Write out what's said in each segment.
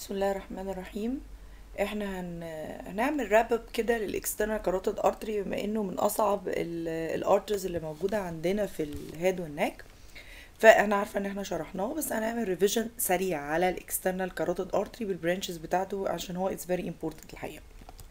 بسم الله الرحمن الرحيم احنا هن... هنعمل راب اب كده للاكسترنال كاروتيد ارتري بما انه من اصعب الارترز اللي موجوده عندنا في الهيد والنك فانا عارفه ان احنا شرحناه بس هنعمل ريفيجن سريع على الاكسترنال كاروتيد ارتري بالبرانشز بتاعته عشان هو اتس فيري امبورتنت الحقيقه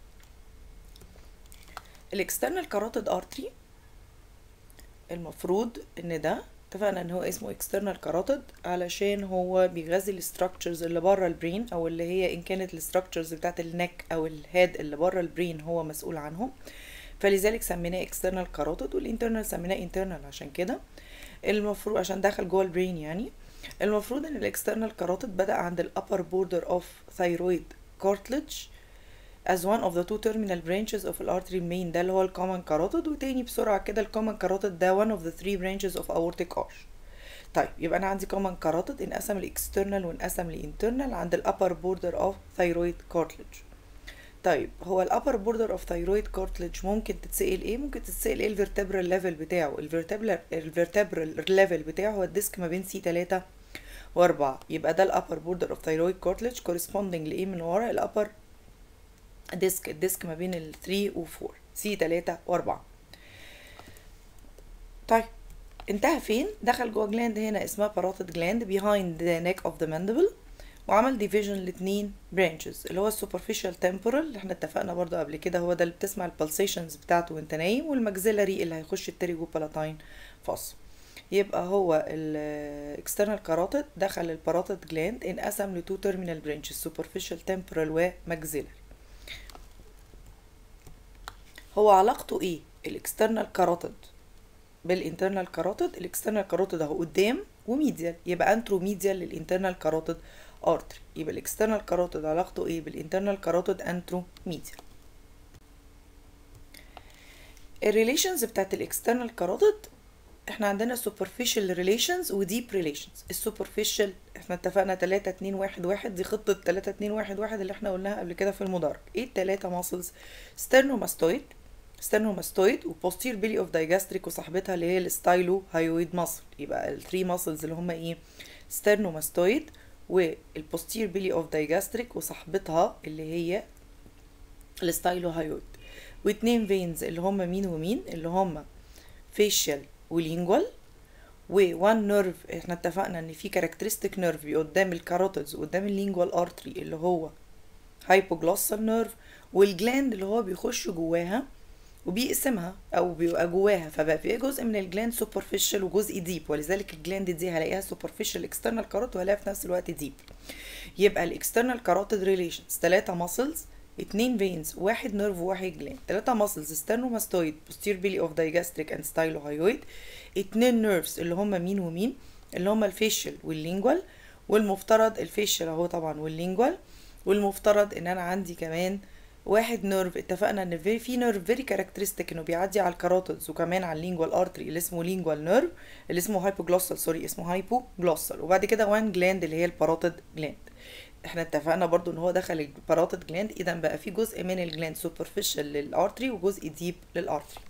الاكسترنال كاروتيد ارتري المفروض ان ده اتفقنا ان هو اسمه external carotid علشان هو بيغذي الستراكشرز اللي بره البرين او اللي هي ان كانت الستراكشرز بتاعت النك او الهيد اللي بره البرين هو مسؤول عنهم فلذلك سميناه external carotid والinternal سميناه internal عشان كده المفروض عشان دخل جوه البرين يعني المفروض ان الاكسترنال كاروتيد بدأ عند الابر بوردر اوف thyroid cartilage as one of the two terminal branches of the artery main ده اللي هو الكومن كاروتيد وتاني بسرعة كده الكومن كاروتيد ده one of the three branches of aortic arch طيب يبقى أنا عندي common carotid انقسم لإكسترنال وانقسم لإنترنال عند الأبر border of thyroid cartilage طيب هو الأبر border of thyroid cartilage ممكن تتسأل إيه؟ ممكن تتسأل إيه الفرتبرال ليفل بتاعه الفرتبرال الفرتبرال ليفل بتاعه هو الديسك ما بين سي 3 وأربعة يبقى ده الأبر border of thyroid cartilage corresponding لإيه من ورا الأبر ديسك الديسك ما بين ال 3 و 4 سي 3 و 4 طيب انتهى فين دخل جوه جلاند هنا اسمها باروتيد جلاند behind the neck of the mandible وعمل ديفيجن لاتنين برانشز اللي هو السوبرفيشال تمبورال اللي احنا اتفقنا برضو قبل كده هو ده اللي بتسمع البلسيشنز بتاعته وانت نايم والماكسيلاري اللي هيخش التريجو بالاتاين فاص يبقى هو الاكسترنال كاروتيد دخل الباروتيد جلاند انقسم لتو تيرمينال برانشز سوبرفيشال تمبورال وماكسيلاري هو علاقته ايه الاكسترنال كاروتيد بالانترنال كاروتيد الاكسترنال كاروتيد اهو قدام وميديال يبقى انترو ميديال للانترنال كاروتيد ارتري يبقى الاكسترنال كاروتيد علاقته ايه بالانترنال كاروتيد انترو ميديال الريليشنز بتاعت الاكسترنال كاروتيد احنا عندنا superficial relations و deep relations السوبرفيشال احنا اتفقنا 3 2 1 1 دي خطة 3 2 1 1 اللي احنا قلناها قبل كده في المدرج ايه التلاتة ماسلز سترنوماستويد سترنوماستويد وبوستير بيلي اوف دايجاستريك وصاحبتها اللي هي الستايلو هايويد ماسل يبقى الثري ماسلز اللي هم ايه سترنوماستويد والبوستير بيلي اوف دايجاستريك وصاحبتها اللي هي الستايلو هايويد واتنين فينز اللي هم مين ومين اللي هم فيشيال ولينجوال ووان نيرف احنا اتفقنا ان في كاركترستيك نيرف قدام الكاروتيدز وقدام اللينجوال ارتري اللي هو هايبوجلوسال نيرف والجلاند اللي هو بيخش جواها وبيقسمها او بيبقى جواها فبقى في جزء من الجلاند سوبرفيشال وجزء ديب ولذلك الجلاند دي هلاقيها سوبرفيشال اكسترنال كاروت وهلاقيها في نفس الوقت ديب يبقى الاكسترنال كاروتيد ريليشنز ثلاثة ماسلز اتنين فينز واحد نيرف وواحد جلاند تلاتة ماسلز سترنوماستويد بوستير بيلي اوف دايجاستريك اند ستايلوهايويد اتنين نيرفز اللي هما مين ومين اللي هما الفيشل واللينجوال والمفترض الفيشل اهو طبعا واللينجوال والمفترض ان انا عندي كمان واحد نيرف اتفقنا ان في في نيرف فيري كاركترستيك انه بيعدي على الكاروتيدز وكمان على اللينجوال ارتري اللي اسمه لينجوال نيرف اللي اسمه هايبوجلوسال سوري اسمه هايبوجلوسال وبعد كده وان جلاند اللي هي الباروتيد جلاند احنا اتفقنا برضو ان هو دخل الباروتيد جلاند اذا بقى في جزء من الجلاند سوبرفيشال للارتري وجزء ديب للارتري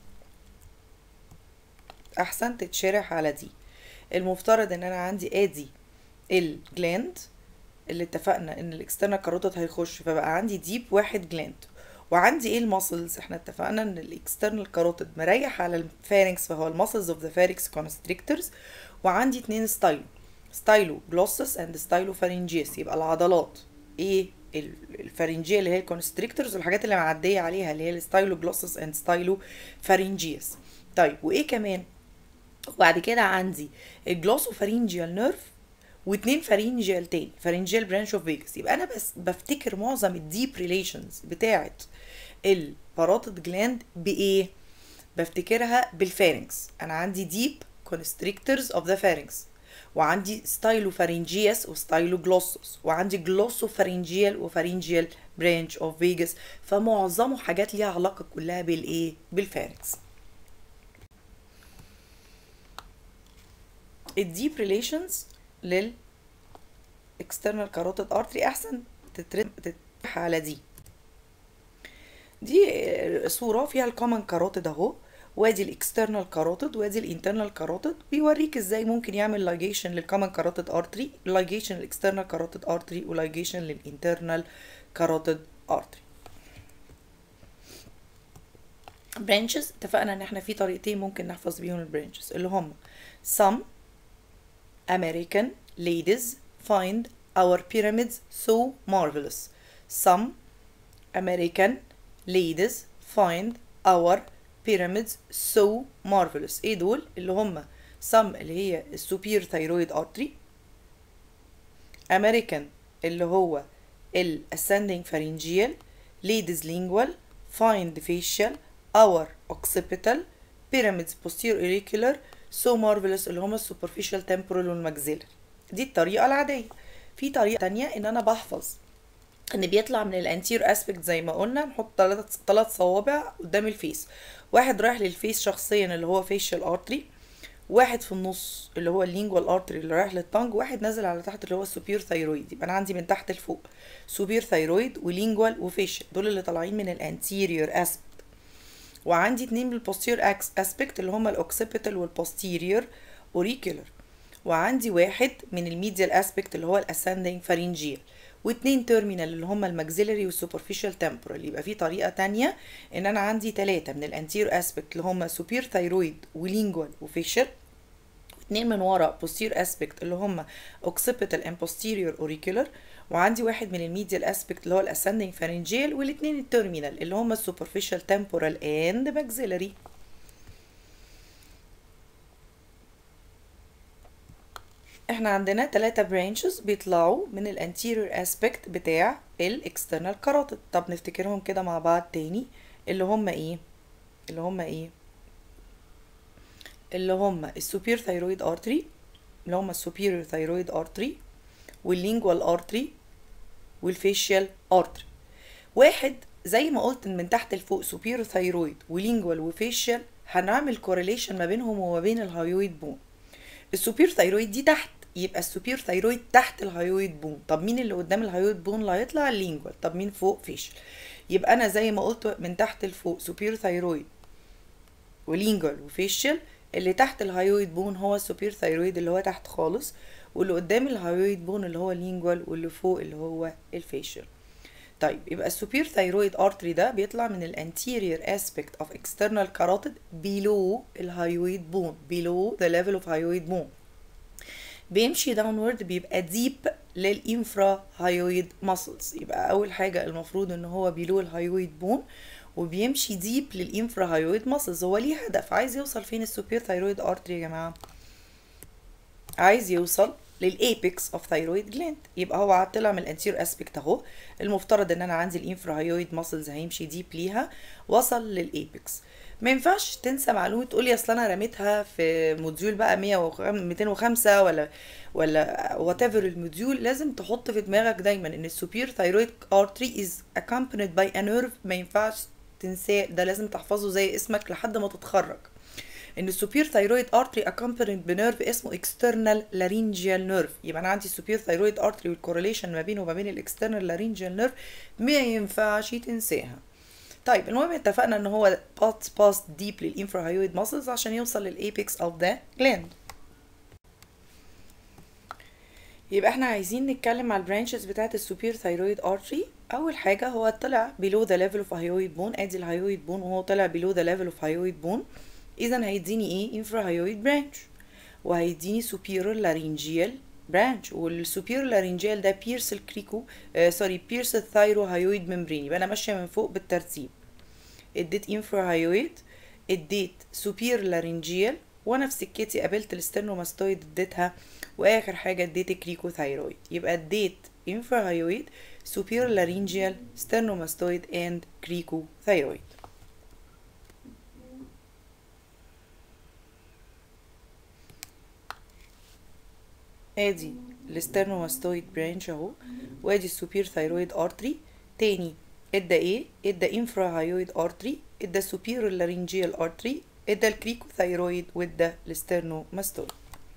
احسن تتشرح على دي المفترض ان انا عندي ادي الجلاند اللي اتفقنا ان الاكسترنال كاروتيد هيخش فبقى عندي ديب واحد جلاند وعندي ايه الماسلز احنا اتفقنا ان الاكسترنال كاروتيد مريح على الفارنكس فهو الماسلز اوف ذا فارنكس كونستريكتورز وعندي اتنين ستايلو ستايلو جلوسس اند ستايلو فارنجيس يبقى العضلات ايه الفارنجيه اللي هي الكونستريكتورز والحاجات اللي معديه عليها اللي هي الستايلو جلوسس اند ستايلو فارنجيس طيب وايه كمان وبعد كده عندي الجلوسو فارنجيال نيرف واتنين فارنجيال تاني فارنجيال برانش اوف فيجاس يبقى انا بس بفتكر معظم الديب ريليشنز بتاعه الباروتيد جلاند بايه بفتكرها بالفارنكس انا عندي ديب constrictors of the pharynx وعندي ستايلو فارنجياس وستايلو جلوسوس وعندي جلوسو فارنجيال وفارنجيال برانش اوف فيجاس فمعظمه حاجات ليها علاقه كلها بالايه بالفارنكس الديب ريليشنز لل external carotid artery احسن تترح على دي دي صورة فيها الكومن كاروتيد اهو وادي الاكسترنال كاروتيد وادي الانترنال كاروتيد بيوريك ازاي ممكن يعمل لايجيشن للكومن كاروتيد ارتري لايجيشن للاكسترنال كاروتيد ارتري ولايجيشن للانترنال كاروتيد ارتري برانشز اتفقنا ان احنا في طريقتين ممكن نحفظ بيهم البرانشز اللي هم some American ladies find our pyramids so marvelous some American ladies find our pyramids so marvelous ايه دول اللي هم some اللي هي السوبير ثايرويد artery American اللي هو ال ascending pharyngeal ladies lingual find facial our occipital pyramids posterior auricular so marvelous اللي هما superficial temporal والماكسيلر دي الطريقة العادية في طريقة تانية ان انا بحفظ ان بيطلع من الانتير اسبكت زي ما قلنا نحط ثلاث ثلاث صوابع قدام الفيس واحد رايح للفيس شخصيا اللي هو facial artery واحد في النص اللي هو اللينجوال ارتري اللي رايح للطنج واحد نازل على تحت اللي هو السوبير ثايرويد يبقى انا عندي من تحت لفوق سوبير ثايرويد ولينجوال وفيشل دول اللي طالعين من الانتيريور اسبكت وعندي اتنين بالبوستير اسبكت اللي هما الاوكسيبيتال والبوستيريور اوريكولر وعندي واحد من الميديال اسبكت اللي هو الاسندنج فارينجيال واتنين تيرمينال اللي هما الماكسيلري والسوبرفيشال تمبورال يبقى في طريقه تانية ان انا عندي ثلاثه من الانتير اسبكت اللي هما سوبير ثايرويد ولينجوال وفيشل اتنين من ورا بوستير اسبكت اللي هما occipital and posterior auricular وعندي واحد من الميديال اسبكت اللي هو الاسندنج فارنجيال والاثنين التيرمينال اللي هما السوبرفيشال تمبورال اند ماكسيلري احنا عندنا ثلاثة برانشز بيطلعوا من الانتيريور اسبكت بتاع الاكسترنال كاروتيد طب نفتكرهم كده مع بعض تاني اللي هما ايه اللي هما ايه اللي هما السوبير ثايرويد ارتري اللي هما السوبيريور ثايرويد ارتري واللينجوال ارتري والفيشيال ارتري واحد زي ما قلت من تحت لفوق سوبيريور ثايرويد ولينجوال وفيشيال هنعمل كورليشن ما بينهم وما بين الهايويد بون السوبير ثايرويد دي تحت يبقى السوبير ثايرويد تحت الهايويد بون طب مين اللي قدام الهايويد بون اللي هيطلع اللينجوال طب مين فوق فيشل يبقى انا زي ما قلت من تحت لفوق سوبير ثايرويد ولينجوال وفيشل اللي تحت الهايويد بون هو السوبير ثايرويد اللي هو تحت خالص واللي قدام الهايويد بون اللي هو اللينجوال واللي فوق اللي هو الفيشل طيب يبقى السوبير ثايرويد ارتري ده بيطلع من الانتيريور اسبكت اوف external carotid below الهايويد بون below the level of hyoid bone بيمشي داونورد بيبقى ديب للانفرا هايويد ماسلز يبقى اول حاجه المفروض ان هو بيلو الهايويد بون وبيمشي ديب للانفرا هايويد ماسلز هو ليه هدف عايز يوصل فين السوبير ثايرويد ارتري يا جماعه عايز يوصل للايبكس اوف ثايرويد جلاند يبقى هو طلع من الانتير اسبكت اهو المفترض ان انا عندي الانفرا هايويد ماسلز هيمشي ديب ليها وصل للايبكس ما ينفعش تنسى معلومه تقول لي اصل انا رميتها في موديول بقى 100 205 ولا ولا وات ايفر الموديول لازم تحط في دماغك دايما ان السوبير ثايرويد ارتري از accompanied باي a nerve ما ينفعش تنساه ده لازم تحفظه زي اسمك لحد ما تتخرج ان السوبير ثايرويد ارتري accompanied بنيرف اسمه external laryngeal nerve يبقى انا عندي السوبير ثايرويد ارتري والكورليشن ما بينه وما بين الاكسترنال لارينجيال نيرف ما ينفعش تنساها طيب المهم اتفقنا ان هو باس باس ديب للانفراهايويد ماسلز عشان يوصل للايبكس اوف ذا جلاند يبقى احنا عايزين نتكلم على البرانشز بتاعت السوبير ثايرويد ارتري اول حاجه هو طلع below the level of hyoid bone ادي الهايويد بون وهو طلع below the level of hyoid bone اذا هيديني ايه infrahypoid branch وهيديني superior laryngeal branch والسوبير laryngeal ده بيرس الكريكو آه سوري بيرس الثايروهايويد ممبرين يبقى انا ماشيه من فوق بالترتيب اديت infrahypoid اديت superior laryngeal وانا في سكتي قابلت السترنوماستويد اديتها واخر حاجه اديت كريكو ثايرويد يبقى اديت infrahypoid superior laryngeal sternomastoid and cricothyroid ادي السترنوماستويد برانش اهو وادي السوبير ثايرويد ارتري تاني ادى ايه ادى انفراهايويد ارتري ادى سوبير لارينجيال ارتري ادى الكريكوثايرويد وادى السترنوماستويد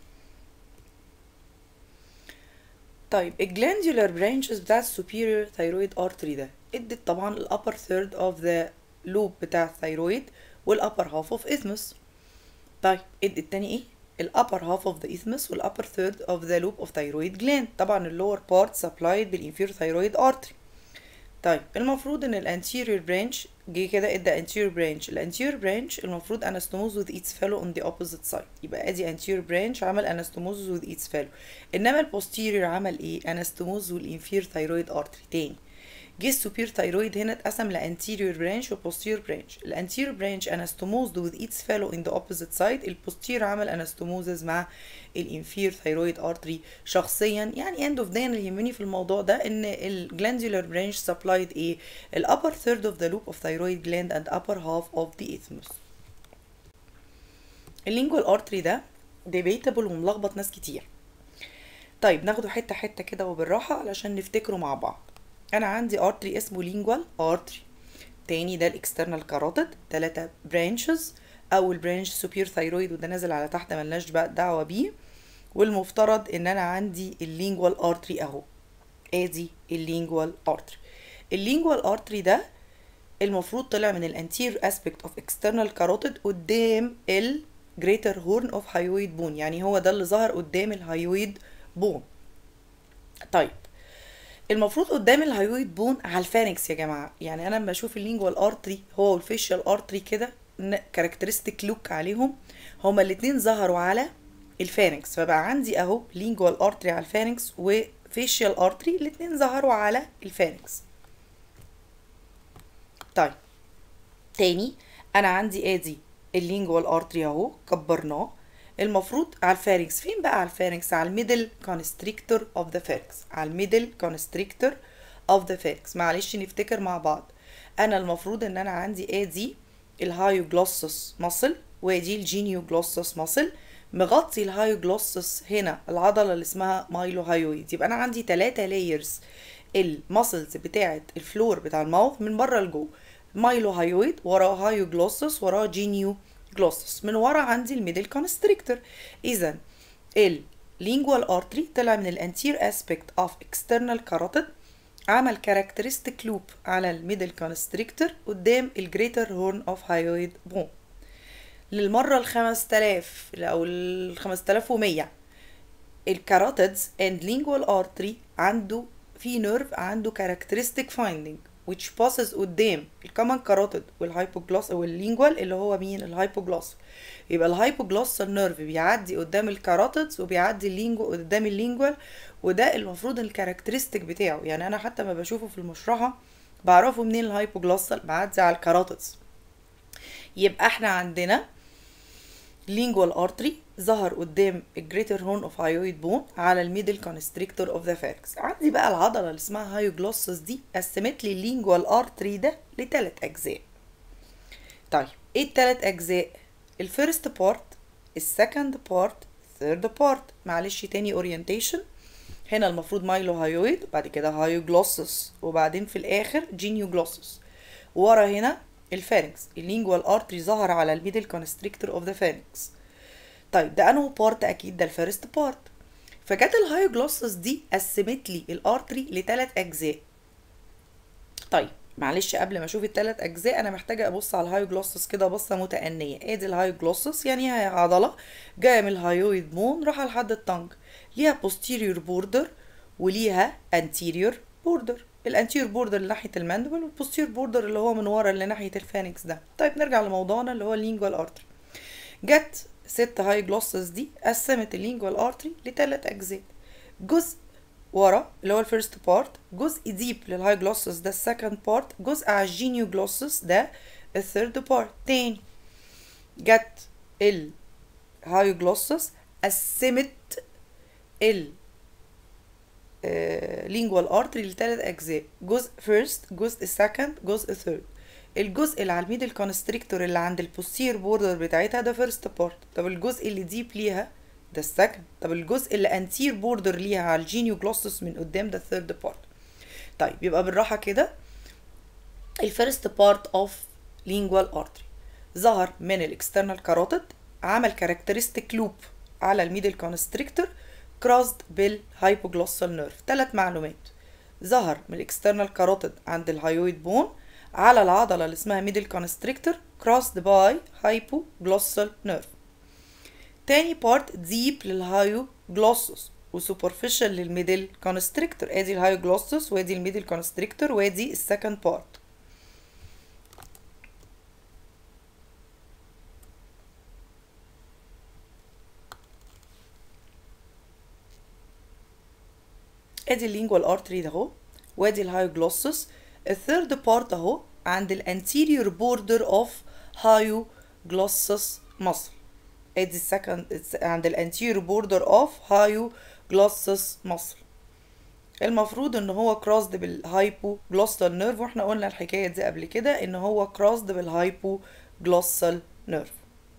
طيب الجلاندولار برانشز بتاع السوبيريور ثايرويد ارتري ده ادت طبعا الابر ثيرد اوف ذا لوب بتاع الثايرويد والupper half of isthmus طيب التاني ايه الupper half of the isthmus والupper third of the loop of thyroid gland طبعا اللور part supplied بالinferior thyroid artery طيب المفروض ان الانتيريور برانش جه كده ادى anterior branch الانتيريور برانش المفروض anastomosis with its fellow on the opposite side يبقى ادي anterior branch عمل anastomosis with its fellow انما البوستيريور عمل ايه anastomosis والinferior thyroid artery تاني جه السوبير ثايرويد هنا اتقسم لانتيريور برانش وبوستيريور برانش الانتيريور برانش انستوموزد with its fellow in the opposite side البوستيريور عمل انستوموزز مع الانفير ثايرويد ارتري شخصيا يعني اند اوف داي اللي يهمني في الموضوع ده ان الجلاندولار برانش سبلايد ايه الابر ثيرد اوف ذا لوب اوف ثايرويد جلاند اند upper half of the isthmus اللينجوال ارتري ده ديبيتابل وملخبط ناس كتير طيب ناخده حته حته كده وبالراحه علشان نفتكره مع بعض انا عندي ارتري اسمه لينجوال ارتري تاني ده الاكسترنال كاروتيد تلاتة برانشز اول برانش سوبير ثايرويد وده نازل على تحت ملناش بقى دعوه بيه والمفترض ان انا عندي اللينجوال ارتري اهو ادي اللينجوال ارتري اللينجوال ارتري ده المفروض طلع من الانتير اسبكت اوف اكسترنال كاروتيد قدام الجريتر هورن اوف هايويد بون يعني هو ده اللي ظهر قدام الهايويد بون طيب المفروض قدام الهايويد بون على الفانكس يا جماعه يعني انا لما اشوف اللينجوال ارتري هو والفيشال ارتري كده كاركترستيك لوك عليهم هما الاتنين ظهروا على الفانكس فبقى عندي اهو لينجوال ارتري على الفانكس وفيشال ارتري الاتنين ظهروا على الفانكس طيب تاني انا عندي ادي اللينجوال ارتري اهو كبرناه المفروض على الفارنكس فين بقى على الفارنكس على الميدل كونستريكتور اوف ذا فارنكس على الميدل كونستريكتور اوف ذا فارنكس معلش نفتكر مع بعض انا المفروض ان انا عندي ادي الهايوجلوسس ماسل وادي الجينيوجلوسس ماسل مغطي الهايوجلوسس هنا العضله اللي اسمها مايلو هايويد يبقى انا عندي ثلاثة لايرز الماسلز بتاعه الفلور بتاع الماوث من بره لجوه مايلو هايويد وراه هايوجلوسس وراه جينيو جلوسس من ورا عندي الميدل كونستريكتور اذا اللينجوال ارتري طلع من الانتير اسبكت اوف اكسترنال كاروتيد عمل كاركترستيك لوب على الميدل كونستريكتور قدام الجريتر هورن اوف هايويد بون للمره الخمس تلاف او الخمس تلاف ومية الكاروتيدز اند لينجوال ارتري عنده في نيرف عنده كاركترستيك فايندينج which passes قدام الكومن كاروتيد والهايبوجلوس واللينجوال اللي هو مين الهايبوجلوس يبقى الهايبوجلوسال نيرف بيعدي قدام الكاروتيدز وبيعدي اللينجو قدام اللينجوال وده المفروض الكاركترستيك بتاعه يعني انا حتى ما بشوفه في المشرحه بعرفه منين الهايبوجلوسال بعدي على الكاروتيدز يبقى احنا عندنا lingual artery ظهر قدام الجريتر هورن اوف هايويد بون على الميدل كونستريكتور اوف ذا فاركس عندي بقى العضله اللي اسمها هايوجلوسس دي قسمت لي اللينجوال ارتري ده لثلاث اجزاء طيب ايه الثلاث اجزاء الفيرست بارت السكند بارت ثيرد بارت معلش تاني اورينتيشن هنا المفروض مايلو هايويد وبعد كده هايوجلوسس وبعدين في الاخر جينيوجلوسس ورا هنا الفارنكس اللينجوال ارتري ظهر على الميدل كونستريكتور اوف ذا فارنكس طيب ده انه بارت اكيد ده الفيرست بارت فجت الهايوجلوسس دي قسمت لي الارتري لثلاث اجزاء طيب معلش قبل ما اشوف الثلاث اجزاء انا محتاجه ابص على الهايوجلوسس كده بصه متأنية ادي الهايوجلوسس يعني هي عضله جايه من الهايويد بون رايحه لحد التنج ليها posterior border وليها anterior border الانتير بوردر اللي ناحيه الماندبل والبوستير بوردر اللي هو من ورا اللي ناحيه الفانكس ده طيب نرجع لموضوعنا اللي هو اللينجوال ارتري جت ست هاي جلوسز دي قسمت اللينجوال ارتري لثلاث اجزاء جزء ورا اللي هو الفيرست بارت جزء ديب للهاي جلوسز ده السكند بارت جزء على الجينيو جلوسز ده الثيرد بارت تاني جت الهاي جلوسز قسمت ال لينجوال ارتري لثلاث اجزاء جزء فيرست جزء سكند جزء ثيرد الجزء اللي على الميدل كونستريكتور اللي عند البوستير بوردر بتاعتها ده فيرست بارت طب الجزء اللي ديب ليها ده السكند طب الجزء اللي انتير بوردر ليها على الجينيو جلوسس من قدام ده الثيرد بارت طيب يبقى بالراحه كده الفيرست بارت اوف لينجوال ارتري ظهر من الاكسترنال كاروتيد عمل كاركترستيك لوب على الميدل كونستريكتور كروسد بالهايبوجلوسال نيرف ثلاث معلومات ظهر من الاكسترنال كاروتيد عند الهايويد بون على العضلة اللي اسمها middle constrictor crossed by hypoglossal nerve تاني بارت deep للهايو جلوسوس وسوبرفيشال للميدل كونستريكتور ادي الهايو جلوسوس وادي الميدل كونستريكتور وادي السكند بارت ادي اللينجوال ارتري ده اهو وادي الهايو جلوسوس الثيرد بارت اهو عند الانتيريور بوردر اوف هايو جلوسوس ماسل ادي السكند عند الانتيريور بوردر اوف هايو جلوسوس ماسل المفروض ان هو كروسد بالهايبو جلوسال نيرف واحنا قلنا الحكايه دي قبل كده ان هو كروسد بالهايبو جلوسال نيرف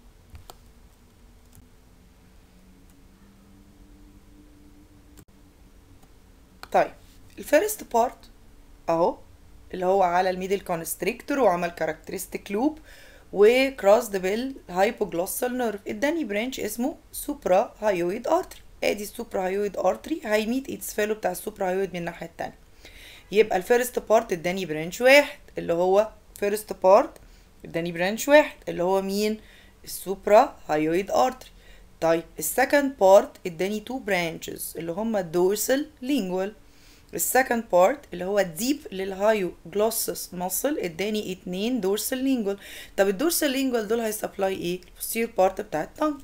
طيب الفيرست بارت اهو اللي هو على الميدل كونستريكتور وعمل كاركترستيك لوب وكروسد بالهايبوجلوسال نيرف اداني برانش اسمه سوبرا هايويد ارتري ادي السوبرا هايويد ارتري هيميت اتس فيلو بتاع السوبرا هايويد من الناحيه التانية يبقى الفيرست بارت اداني برانش واحد اللي هو فيرست بارت اداني برانش واحد اللي هو مين السوبرا هايويد ارتري طيب السكند بارت اداني تو برانشز اللي هما الدورسال لينجوال السكند بارت اللي هو الديب للهايو جلوسس ماسل اداني اتنين دورسال لينجوال طب الدورسال لينجوال دول هيسبلاي ايه البوستير بارت بتاع التانك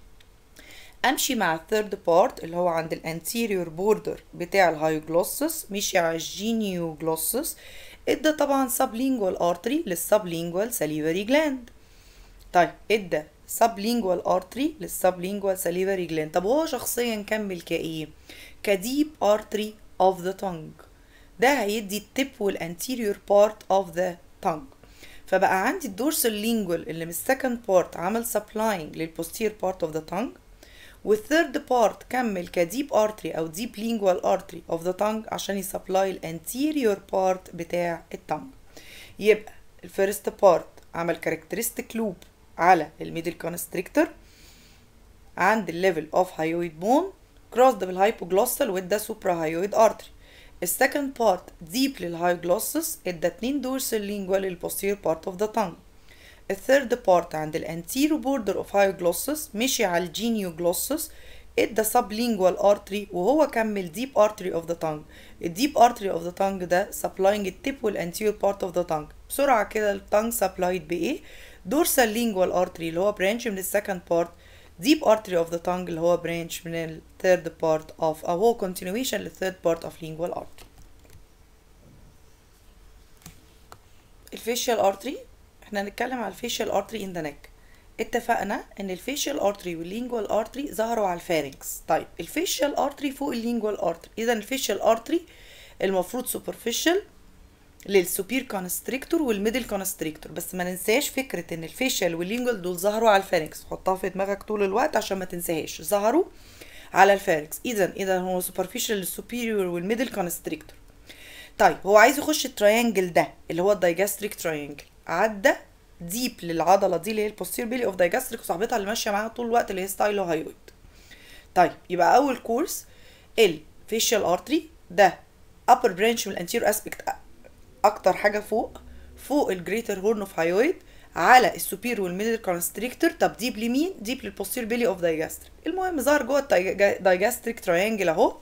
امشي مع الثيرد بارت اللي هو عند الانتيريور بوردر بتاع الهايو جلوسس مشي على الجينيو جلوسس ادى طبعا سب لينجوال ارتري للسب لينجوال ساليفري جلاند طيب ادى سب لينجوال ارتري للسب لينجوال ساليفري جلاند طب هو شخصيا كمل كايه كديب ارتري of the tongue ده هيدي التب والانتيريور بارت of the tongue فبقى عندي الدورسال لينجوال اللي من السكند بارت عمل سبلاينج للبوستير بارت of the tongue والثيرد بارت كمل كديب ارتري او ديب لينجوال ارتري of the tongue عشان يسبلاي الانتيريور بارت بتاع التانج يبقى الفيرست بارت عمل كاركترستيك لوب على الميدل كونستريكتور عند الليفل اوف هايويد بون كروسد بالهايبوجلوسال وادى سوبرا هايويد ارتري السكند بارت ديب للهايجلوسس ادى اتنين دورسال لينجوال للبوستير بارت اوف ذا تانج الثيرد بارت عند الانتيرو بوردر اوف هايجلوسس مشي على الجينيو جلوسس ادى سب لينجوال ارتري وهو كمل ديب ارتري اوف ذا تانج الديب ارتري اوف ذا تانج ده سبلاينج التيب والانتيريور بارت اوف ذا تانج بسرعه كده التانج سبلايد بايه دورسال لينجوال ارتري اللي هو برانش من السكند بارت deep artery of the tongue اللي هو branch من ال third part of أو هو continuation لل third part of lingual artery الفيشيال artery احنا هنتكلم على الفيشيال artery in the neck اتفقنا ان الفيشيال artery واللينجوال artery ظهروا على الفارنكس طيب الفيشيال artery فوق اللينجوال artery اذا الفيشيال artery المفروض superficial للسوبير كونستريكتور والميدل كونستريكتور بس ما ننساش فكره ان الفيشل واللينجوال دول ظهروا على الفارنكس حطها في دماغك طول الوقت عشان ما تنساهاش ظهروا على الفارنكس اذا اذا هو سوبرفيشال للسوبيريور والميدل كونستريكتور طيب هو عايز يخش التريانجل ده اللي هو الدايجاستريك تريانجل عدى ديب للعضله دي اللي هي البوستير بيلي اوف دايجاستريك وصاحبتها اللي ماشيه معاها طول الوقت اللي هي ستايلو هايويد طيب يبقى اول كورس الفيشال ارتري ده upper branch من الانتيرو اسبكت اكتر حاجه فوق فوق الجريتر هورن اوف هايويد على السوبير والميدل كونستريكتور طب ديب لمين ديب للبوستير بيلي اوف دايجاستريك المهم ظهر جوه الدايجاستريك تريانجل اهو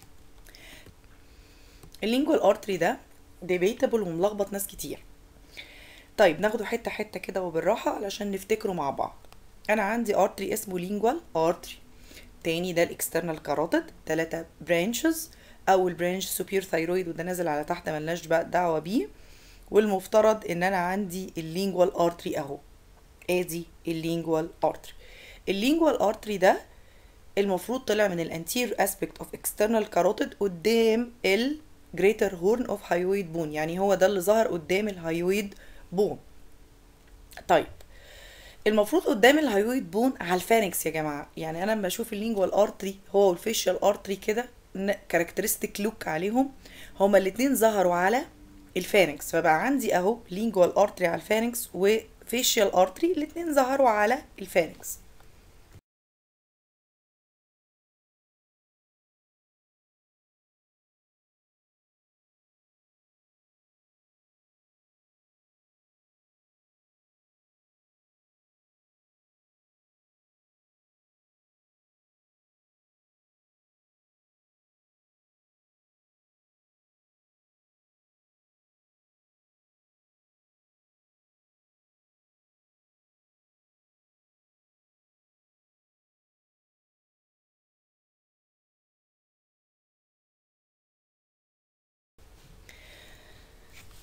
اللينجوال ارتري ده ديبيتابل وملخبط ناس كتير طيب ناخده حته حته كده وبالراحه علشان نفتكره مع بعض انا عندي ارتري اسمه لينجوال ارتري تاني ده الاكسترنال كاروتيد تلاتة برانشز اول برانش سوبير ثايرويد وده نازل على تحت ملناش بقى دعوه بيه والمفترض ان انا عندي اللينجوال ارتري اهو ادي اللينجوال ارتري اللينجوال ارتري ده المفروض طلع من الانتير اسبكت اوف اكسترنال كاروتيد قدام الجريتر هورن اوف هايويد بون يعني هو ده اللي ظهر قدام الهايويد بون طيب المفروض قدام الهايويد بون على الفانكس يا جماعه يعني انا لما اشوف اللينجوال ارتري هو والفيشال ارتري كده كاركترستيك لوك عليهم هما الاتنين ظهروا على الفارنكس فبقى عندي اهو لينجوال ارتري على الفارنكس وفيشيال ارتري الاتنين ظهروا على الفارنكس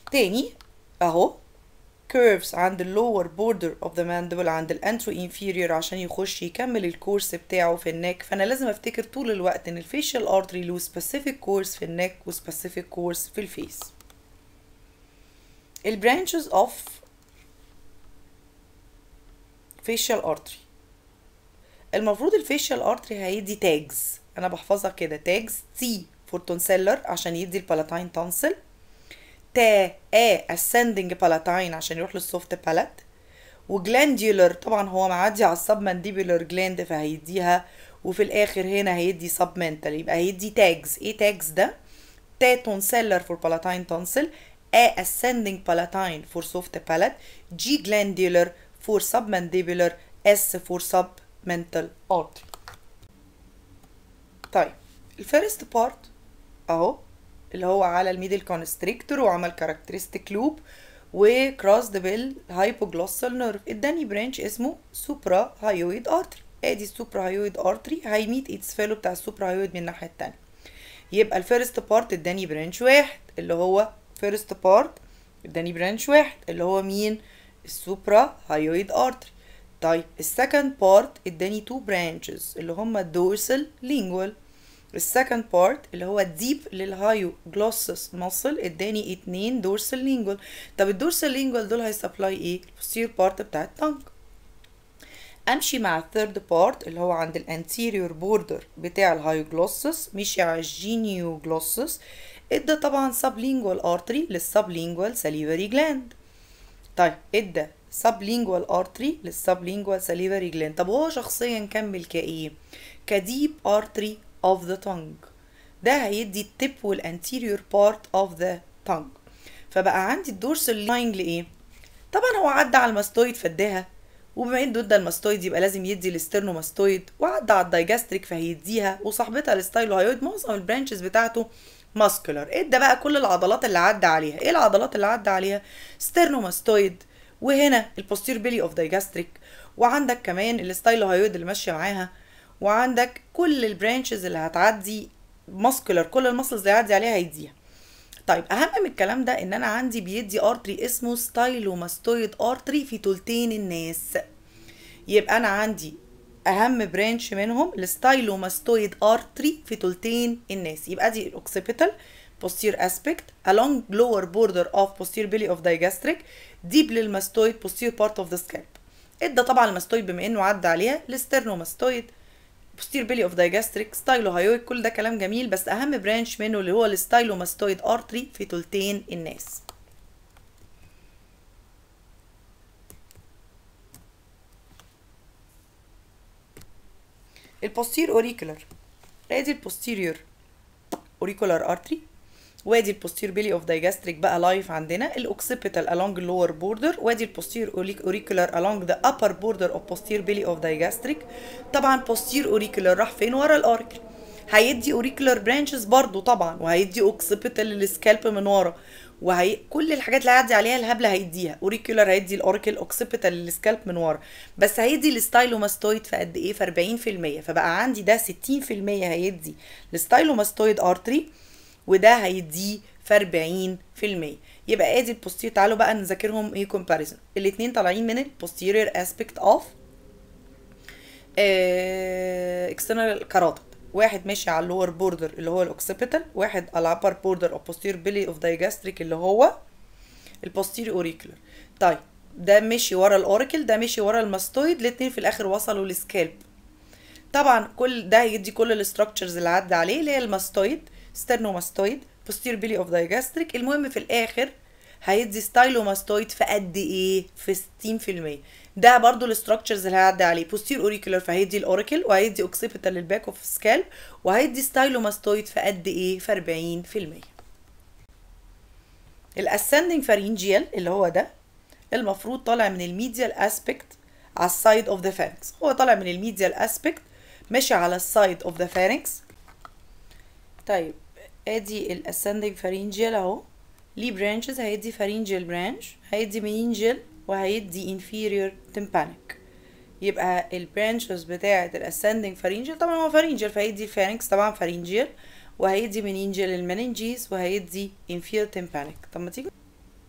تاني اهو curves عند ال lower border of the mandible عند ال antero inferior عشان يخش يكمل الكورس بتاعه في النك فانا لازم افتكر طول الوقت ان الفيشال artery له specific course في النك و specific course في الفيس ال branches of facial artery المفروض الفيشال ارتري هيدي تاجز انا بحفظها كده تاجز تي فور تونسيلر عشان يدي البالاتاين تونسل تا ا ascending palatine عشان يروح للسوفت بالات وجلانديولر طبعا هو معدي على السب مانديبولار جلاند فهيديها وفي الاخر هنا هيدي سب منتال يبقى هيدي تاجز ايه تاجز ده تا تونسيلر فور palatine tonsil A ascending palatine for soft palate G glandular for submandibular S for submental artery طيب الفيرست بارت اهو اللي هو على الميدل كونستريكتور وعمل كاركترستيك لوب وكروسد بالهايبوجلوسال نيرف اداني برانش اسمه سوبرا هايويد ارتري ادي السوبرا هايويد ارتري هيميت اتس فيلو بتاع السوبرا هايويد من الناحيه التانية يبقى الفيرست بارت اداني برانش واحد اللي هو فيرست بارت اداني برانش واحد اللي هو مين السوبرا هايويد ارتري طيب السكند بارت اداني تو برانشز اللي هما الدورسال لينجوال السكند بارت اللي هو الديب للهايو جلوسس ماسل اداني اتنين دورسال لينجوال طب الدورسال لينجوال دول هيسبلاي ايه البوستير بارت بتاع التانك امشي مع الثيرد بارت اللي هو عند الانتيريور بوردر بتاع الهايو جلوسس مشي على الجينيو جلوسس ادى طبعا سبلينجوال ارتري للسبلينجوال ساليفري جلاند طيب ادى سبلينجوال ارتري للسبلينجوال ساليفري جلاند طب هو شخصيا كمل كايه كديب ارتري of the tongue ده هيدي التب والانتيريور بارت اوف ذا tongue فبقى عندي الدورسال لاين لايه طبعا هو عدى على الماستويد فداها وبما انه ادى الماستويد يبقى لازم يدي الاسترنوماستويد وعدى على الدايجاستريك فهيديها وصاحبتها الستايلوهايويد معظم البرانشز بتاعته ماسكولار ادى بقى كل العضلات اللي عدى عليها ايه العضلات اللي عدى عليها سترنوماستويد وهنا البوستير بيلي اوف دايجاستريك وعندك كمان الستايلوهايويد اللي ماشيه معاها وعندك كل البرانشز اللي هتعدي ماسكولار كل المسلز اللي هيعدي عليها هيديها طيب اهم من الكلام ده ان انا عندي بيدي ارتري اسمه ستايلوماستويد ارتري في تلتين الناس يبقى انا عندي اهم برانش منهم الستايلوماستويد ارتري في تلتين الناس يبقى دي الاوكسيبيتال posterior aspect along lower border of posterior belly of digastric deep للماستويد posterior part of the scalp ادى طبعا الماستويد بما انه عدى عليها الاسترنوماستويد posterior belly of digastric ستايلوهايويد كل ده كلام جميل بس اهم برانش منه اللي هو الستايلوماستويد ارتري في تلتين الناس البوستير اوريكولار ادي البوستيريور اوريكولار ارتري وادي البوستير بيلي اوف دايجاستريك بقى لايف عندنا الاوكسيبيتال along اللور بوردر وادي البوستير اوريكولار along ذا upper border of posterior belly of digastric طبعا posterior اوريكولار راح فين ورا الاوريكل هيدي اوريكولار برانشز برضو طبعا وهيدي اوكسيبيتال للسكالب من ورا وهي كل الحاجات اللي هيعدي عليها الهبله هيديها اوريكولار هيدي الاوريكل اوكسيبيتال للسكالب من ورا بس هيدي الستايلوماستويد في قد ايه في 40% فبقى عندي ده 60% هيدي الستايلوماستويد ارتري وده هيديه في 40% يبقى ادي البوستير تعالوا بقى نذاكرهم ايه كومباريزون الاثنين طالعين من البوستيريور اسبكت اوف اكسترنال كاراتد واحد ماشي على اللور بوردر اللي هو الاوكسيبيتال واحد على الابر بوردر اوف posterior بيلي اوف دايجاستريك اللي هو البوستير اوريكولار طيب ده مشي ورا الاوريكل ده مشي ورا الماستويد الاثنين في الاخر وصلوا للسكالب طبعا كل ده يدي كل الاستراكشرز اللي عدى عليه اللي هي الماستويد سترنوماستويد posterior belly of digastric المهم في الاخر هيدي ستايلوماستويد في قد ايه في 60% ده برضو الاستراكشرز اللي هيعدي عليه posterior auricular فهيدي الاوريكل وهيدي اوكسيبيتال للباك اوف سكال وهيدي ستايلوماستويد في قد ايه في 40% الاسcending pharyngeal اللي هو ده المفروض طالع من الميديال اسبكت على السايد اوف ذا فارنكس هو طالع من الميديال اسبكت ماشي على السايد اوف ذا فارنكس طيب ادي الاسcending pharyngeal اهو ليه برانشز هيدي pharyngeal برانش هيدي meningeal وهيدي inferior tympanic يبقى البرانشز بتاعة الاسcending pharyngeal طبعا هو pharyngeal فهيدي الفارنكس طبعا pharyngeal وهيدي meningeal المننجيز وهيدي inferior tympanic طب ما تيجي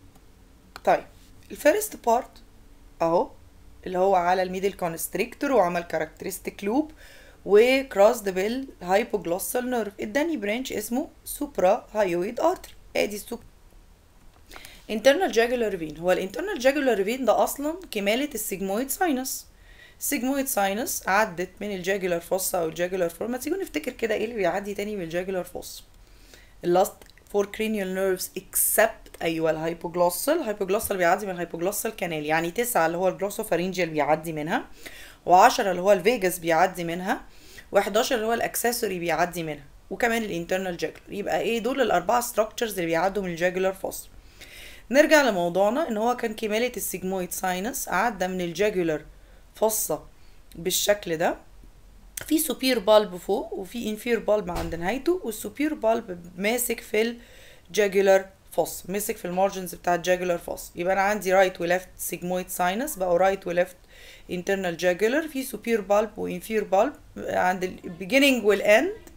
طيب الفيرست بارت اهو اللي هو على الميدل كونستريكتور وعمل كاركترستيك لوب وكراس ذا بيل هايبوجلوسال نيرف اداني برانش اسمه سوبرا هايويد ارتري ادي السوبر internal jugular vein هو الانترنال jugular vein ده اصلا كمالة السيجمويد ساينس السيجمويد ساينس عدت من الجاجولار فوسا او الجاجولار فور ما تيجوا نفتكر كده ايه اللي بيعدي تاني من الجاجولار فوس اللاست فور cranial nerves except ايوه الهايبوجلوسال الهايبوجلوسال بيعدي من الهايبوجلوسال كانال يعني تسعة اللي هو الجلوسوفارينجيال بيعدي منها و10 اللي هو الفيجاس بيعدي منها و11 اللي هو الاكسسوري بيعدي منها وكمان الانترنال جاجولار يبقى ايه دول الاربعه ستراكشرز اللي بيعدوا من الجاجولار فوس نرجع لموضوعنا ان هو كان كمالة السيجمويد ساينس عدى من الجاجولار فصة بالشكل ده في سوبير بالب فوق وفي انفير بالب عند نهايته والسوبير بالب ماسك في الجاجولار فوس ماسك في المارجنز بتاع الجاجولار فوس يبقى انا عندي رايت وليفت سيجمويد ساينس بقوا رايت وليفت internal jugular في superior bulb و inferior bulb عند ال beginning وال end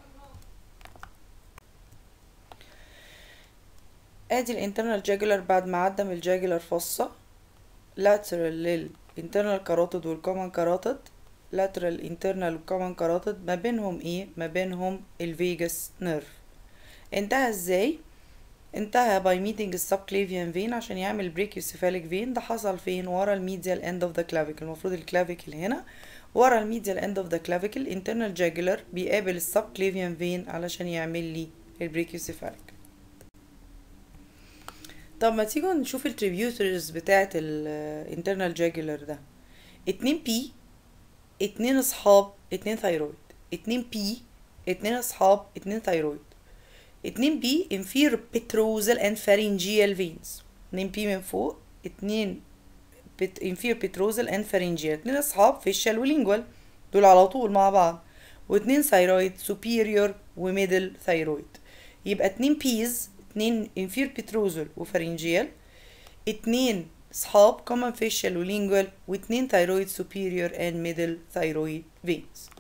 ادي الانترنال جاجولار بعد ما عدى من الجاجولار فصة lateral للانترنال كاروتيد والكومن كاروتيد lateral internal والكومن كاروتيد ما بينهم ايه ما بينهم الفيجاس نيرف انتهى ازاي انتهى باي ميتنج السبكليفيان فين عشان يعمل بريكيوسيفاليك فين ده حصل فين ورا الميديال اند اوف ذا كلافيكل المفروض الكلافيكل هنا ورا الميديال اند اوف ذا كلافيكل انترنال جاجولار بيقابل السبكليفيان فين علشان يعمل لي البريكيوسيفاليك طب ما تيجوا نشوف التريبيوترز بتاعت الانترنال جاجولار ده اتنين بي اتنين اصحاب اتنين ثايرويد اتنين بي اتنين اصحاب اتنين ثايرويد اتنين بي inferior petrosal and pharyngeal veins اتنين بي من فوق اتنين بت... inferior petrosal and pharyngeal اتنين اصحاب facial وlingual دول على طول مع بعض واتنين ثايرويد superior وميدل ثايرويد يبقى اتنين بيز اتنين inferior petrosal وفارنجيال اتنين اصحاب common facial وlingual واتنين ثايرويد superior and middle thyroid veins